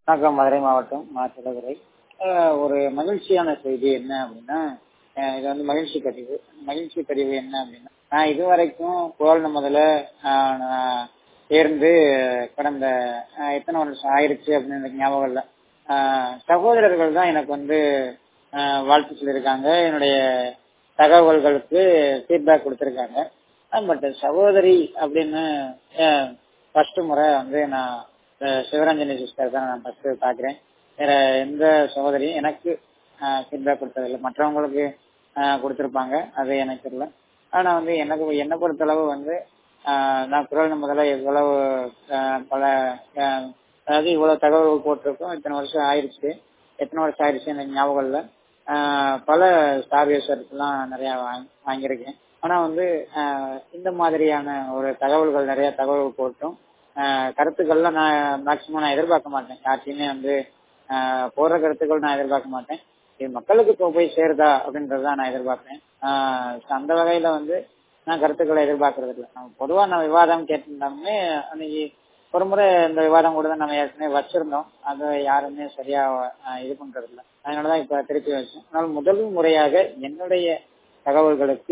வணக்கம் மதுரை மாவட்டம் மாசிலதுரை ஒரு மகிழ்ச்சியான செய்தி என்ன அப்படின்னா அஹ் இது வந்து மகிழ்ச்சி பதிவு மகிழ்ச்சி பதிவு என்ன அப்படின்னா நான் இதுவரைக்கும் குரல் முதல்ல ஆஹ் நான் சேர்ந்து கடந்த ஆஹ் எத்தனை வருஷம் ஆயிருச்சு அப்படின்னு எனக்கு ஞாபகம் இல்லை ஆஹ் சகோதரர்கள் தான் எனக்கு வந்து ஆஹ் வாழ்த்து சொல்லியிருக்காங்க என்னுடைய தகவல்களுக்கு ஃபீட்பேக் கொடுத்துருக்காங்க பட் சகோதரி அப்படின்னு ஃபர்ஸ்ட் முறை வந்து நான் அஹ் சிவரஞ்சனி சிஸ்டர் தான் நான் ஃபர்ஸ்ட் பார்க்குறேன் வேற எந்த சகோதரியும் எனக்கு ஃபீட்பேக் கொடுத்ததில்லை மற்றவங்களுக்கு ஆஹ் கொடுத்திருப்பாங்க அது எனக்கு தெரியல ஆனா வந்து எனக்கு என்னை பொறுத்தளவு வந்து ஆஹ் நான் குரல் முதல்ல எவ்வளவு ஆஹ் பல ஆஹ் அதாவது இவ்வளவு தகவல்கள் போட்டிருக்கோம் இத்தனை வருஷம் ஆயிடுச்சு எத்தனை வருஷம் ஆயிடுச்சு எனக்கு ஞாபகம் இல்லை ஆஹ் பல ஸ்டார் எல்லாம் நிறைய வாங்கி வாங்கியிருக்கேன் ஆனா வந்து ஆஹ் இந்த மாதிரியான ஒரு தகவல்கள் நிறைய தகவல்கள் போட்டும் ஆஹ் கருத்துக்கள்லாம் நான் மேக்சிமம் நான் எதிர்பார்க்க மாட்டேன் யார்ட்டையுமே வந்து ஆஹ் போடுற கருத்துக்கள் நான் எதிர்பார்க்க மாட்டேன் இது மக்களுக்கு இப்போ போய் சேருதா அப்படின்றத நான் எதிர்பார்ப்பேன் ஆஹ் அந்த வகையில வந்து நான் கருத்துக்களை எதிர்பார்க்கறது இல்லை பொதுவா நான் விவாதம் கேட்டிருந்தாலுமே அன்னைக்கு ஒரு முறை இந்த விவாதம் கூட தான் நம்ம ஏற்கனவே வச்சிருந்தோம் அதை யாருமே சரியா ஆஹ் இது பண்றது இல்லை அதனாலதான் இப்ப திருப்பி வச்சோம் ஆனால் முதல் முறையாக என்னுடைய தகவல்களுக்கு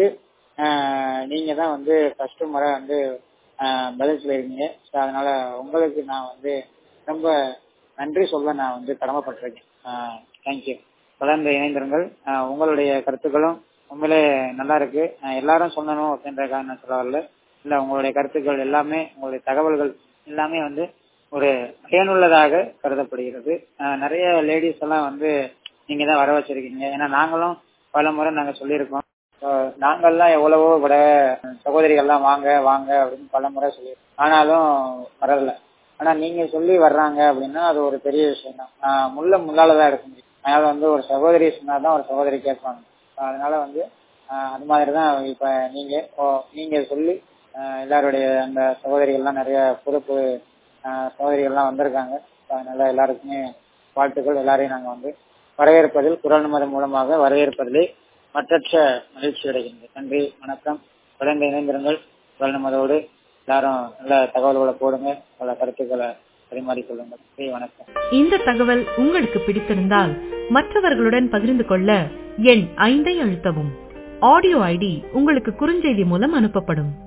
ஆஹ் நீங்க தான் வந்து ஃபர்ஸ்ட் முறை வந்து ஆஹ் பதில் சொல்லியிருக்கீங்க ஸோ அதனால உங்களுக்கு நான் வந்து ரொம்ப நன்றி சொல்ல நான் வந்து கடமைப்பட்டிருக்கேன் தேங்க்யூ தொடர்ந்து இணைந்திருங்கள் ஆஹ் உங்களுடைய கருத்துக்களும் உண்மையிலே நல்லா இருக்கு ஆஹ் எல்லாரும் சொல்லணும் அப்படின்றதுக்காக நான் சொல்ல வரல இல்ல உங்களுடைய கருத்துக்கள் எல்லாமே உங்களுடைய தகவல்கள் எல்லாமே வந்து ஒரு பயனுள்ளதாக கருதப்படுகிறது ஆஹ் நிறைய லேடிஸ் எல்லாம் வந்து நீங்க தான் வர வச்சிருக்கீங்க ஏன்னா நாங்களும் பல முறை நாங்க சொல்லியிருக்கோம் நாங்கள்லாம் எவ்வளவோ விட சகோதரிகள்லாம் வாங்க வாங்க அப்படின்னு பல முறை சொல்லியிருக்கோம் ஆனாலும் வரல ஆனா நீங்க சொல்லி வர்றாங்க அப்படின்னா அது ஒரு பெரிய விஷயம் தான் முள்ள முள்ளாலதான் எடுக்க முடியும் அதனால வந்து ஒரு சகோதரி சொன்னாதான் ஒரு சகோதரி கேட்பாங்க அதனால வந்து அது மாதிரிதான் இப்ப நீங்க நீங்க சொல்லி எல்லாருடைய அந்த சகோதரிகள்லாம் நிறைய பொறுப்பு சகோதரிகள்லாம் வந்திருக்காங்க அதனால எல்லாருக்குமே வாழ்த்துக்கள் எல்லாரையும் நாங்க வந்து வரவேற்பதில் குரல் மதம் மூலமாக வரவேற்பதிலே மற்றற்ற மகிழ்ச்சி அடைகின்றேன் நன்றி வணக்கம் தொடர்ந்து இணைந்திருங்கள் குரல் மதோடு எல்லாரும் நல்ல தகவல்களை போடுங்க பல கருத்துக்களை பரிமாறிக்கொள்ளுங்கள் வணக்கம் இந்த தகவல் உங்களுக்கு பிடித்திருந்தால் மற்றவர்களுடன் பகிர்ந்து கொள்ள எண் ஐந்தை அழுத்தவும் ஆடியோ ஐடி உங்களுக்கு குறுஞ்செய்தி மூலம் அனுப்பப்படும்